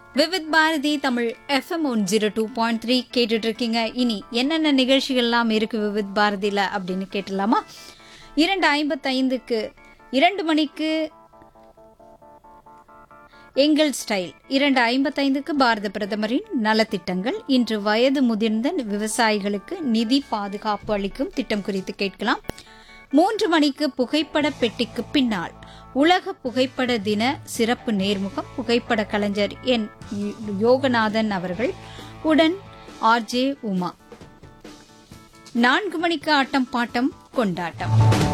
Vividh Bharati Tamil FM one zero two point three கேட்டுட்டு இருக்கீங்க இனி என்னென்ன நிகழ்ச்சிகள்லாம் இருக்கு விவித் பாரதியில் அப்படின்னு கேட்டலாமா இரண்டு ஐம்பத்தைந்துக்கு இரண்டு மணிக்கு எங்கள் ஸ்டைல் இரண்டு ஐம்பத்தைந்துக்கு பாரத பிரதமரின் நலத்திட்டங்கள் இன்று வயது முதிர்ந்த விவசாயிகளுக்கு நிதி பாதுகாப்பு அளிக்கும் திட்டம் குறித்து கேட்கலாம் மூன்று மணிக்கு புகைப்பட பெட்டிக்கு பின்னால் உலக புகைப்பட தின சிறப்பு நேர்முகம் புகைப்பட கலைஞர் என் யோகநாதன் அவர்கள் உடன் ஆர்ஜே உமா நான்கு மணிக்கு ஆட்டம் பாட்டம் கொண்டாட்டம்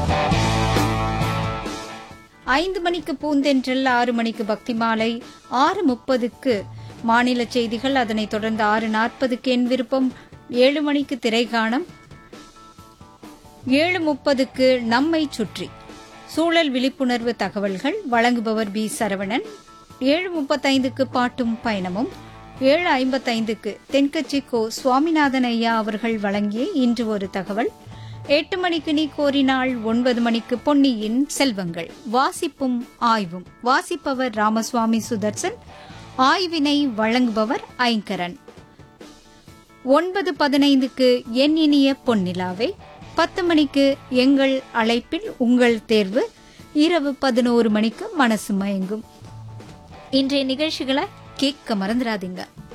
ஐந்து மணிக்கு பூந்தென்றல் ஆறு மணிக்கு பக்தி மாலை ஆறு முப்பதுக்கு மாநில செய்திகள் அதனைத் தொடர்ந்து ஆறு நாற்பதுக்கு என் விருப்பம் ஏழு மணிக்கு திரைகாணம் ஏழு முப்பதுக்கு நம்மை சுற்றி சூழல் விழிப்புணர்வு தகவல்கள் வழங்குபவர் பி சரவணன் ஏழு முப்பத்தைந்துக்கு பாட்டும் பயணமும் ஏழு ஐம்பத்தைந்துக்கு தென்கட்சி கோ சுவாமிநாதன் ஐயா அவர்கள் வழங்கிய இன்று ஒரு தகவல் எட்டு மணிக்கு நீ கோரினாள் ஒன்பது மணிக்கு பொன்னியின் செல்வங்கள் வாசிப்பும் ஆய்வும் வாசிப்பவர் ராமசுவாமி சுதர்சன் ஆய்வினை வழங்குபவர் ஐங்கரன் ஒன்பது பதினைந்துக்கு என் இனிய பொன்னிலாவே பத்து மணிக்கு எங்கள் அழைப்பில் உங்கள் தேர்வு இரவு பதினோரு மணிக்கு மனசு மயங்கும் இன்றைய நிகழ்ச்சிகளை கேட்க மறந்துடாதீங்க